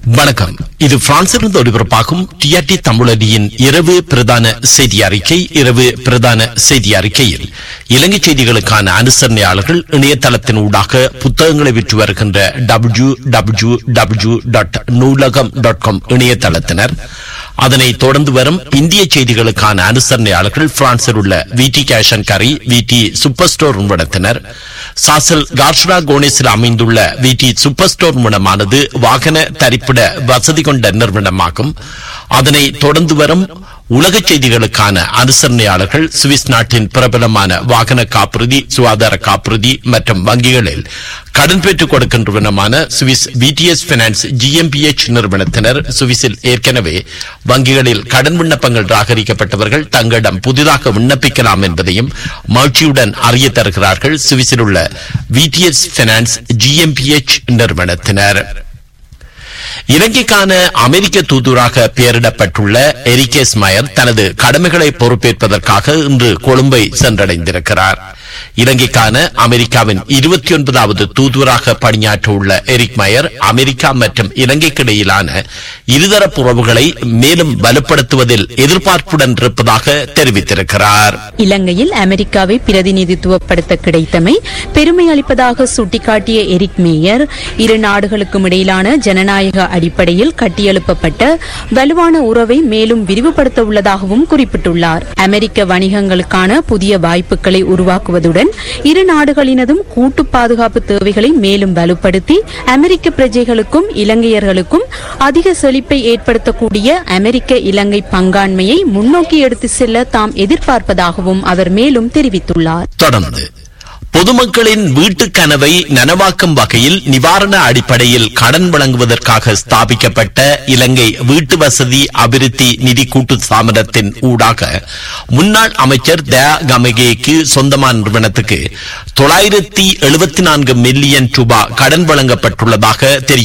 வணக்கம் இது பிரான்சிலிருந்து ஒளிபரப்பாகும் டிஆர்டி தமிழடியின் இரவு பிரதான செய்தி அறிக்கை இரவு பிரதான செய்தி அறிக்கையில் இலங்கை செய்திகளுக்கான அனுசரணையாளர்கள் இணையதளத்தின் ஊடாக புத்தகங்களை விற்று வருகின்ற W W W dot Noolaham dot com இணையதளத்தினர் அதனை தொடர்ந்து வரும் இந்திய செய்திகளுக்கான அனுசரணையாளர்கள் பிரான்சில் உள்ள விடி கேஷ் அண்ட் கரி விடி சூப்பர் ஸ்டோர் நிறுவனத்தினர் சாசல் கார்ஷ்ரா கோனேஸில் அமைந்துள்ள விடி சூப்பர் ஸ்டோர் நிறுவனமானது வாகன தரிப்பிட வசதி கொண்ட நிறுவனமாகும் அதனை தொடர்ந்து வரும் உலக செய்திகளுக்கான அனுசரணையாளர்கள் சுவிஸ் நாட்டின் பிரபலமான வாகன காப்புறுதி சுகாதார காப்புறுதி மற்றும் வங்கிகளில் கடன் பெற்றுக் கொடுக்கின்றவனமான சுவிஸ் பிடிஎஸ் பினான்ஸ் ஜிஎம்பிஎச் நிறுவனத்தினர் சுவிஸில் ஏற்கனவே வங்கிகளில் கடன் விண்ணப்பங்கள் ராகரிக்கப்பட்டவர்கள் தங்களிடம் புதிதாக விண்ணப்பிக்கலாம் என்பதையும் மகிழ்ச்சியுடன் அறிய தருகிறார்கள் சுவிஸில் உள்ள விடிஎஸ் பினான்ஸ் ஜிஎம்பிஎச் நிறுவனத்தினர் இலங்கைக்கான அமெரிக்க தூதுவராக பெயரிடப்பட்டுள்ள எரிகேஸ் மயர் தனது கடமைகளை பொறுப்பேற்பதற்காக இன்று கொழும்பை சென்றடைந்திருக்கிறார் இலங்கைக்கான அமெரிக்காவின் இருபத்தி ஒன்பதாவது தூதுவராக பணியாற்ற உள்ள எரிக் மயர் அமெரிக்கா மற்றும் இலங்கைக்கு இடையிலான இருதரப்பு உறவுகளை மேலும் வலுப்படுத்துவதில் எதிர்பார்ப்புடன் இருப்பதாக தெரிவித்திருக்கிறார் இலங்கையில் அமெரிக்காவை பிரதிநிதித்துவப்படுத்த கிடைத்தமை பெருமை அளிப்பதாக சுட்டிக்காட்டிய எரிக் மேயர் இரு நாடுகளுக்கும் இடையிலான ஜனநாயக அடிப்படையில் கட்டியெழுப்பப்பட்ட வலுவான உறவை மேலும் விரிவுபடுத்த உள்ளதாகவும் குறிப்பிட்டுள்ளார் அமெரிக்க வணிகங்களுக்கான புதிய வாய்ப்புகளை உருவாக்குவதுடன் இரு நாடுகளினதும் கூட்டு பாதுகாப்பு தேவைகளை மேலும் வலுப்படுத்தி அமெரிக்க பிரஜைகளுக்கும் இலங்கையர்களுக்கும் அதிக செழிப்பை ஏற்படுத்தக்கூடிய அமெரிக்க இலங்கை பங்காண்மையை முன்னோக்கி எடுத்து செல்ல தாம் எதிர்பார்ப்பதாகவும் அவர் மேலும் தெரிவித்துள்ளார் தொடர்ந்து பொதுமக்களின் வீட்டுக் கனவை நனவாக்கும் வகையில் நிவாரண அடிப்படையில் கடன் வழங்குவதற்காக ஸ்தாபிக்கப்பட்ட இலங்கை வீட்டு வசதி அபிவிருத்தி நிதி கூட்டு ஸ்தாபனத்தின் ஊடாக முன்னாள் அமைச்சர் தயா கமகேக்கு சொந்தமான நிறுவனத்துக்கு தொள்ளாயிரத்தி எழுபத்தி நான்கு மில்லியன் ரூபாய் கடன் வழங்கப்பட்டுள்ளதாக தெரிய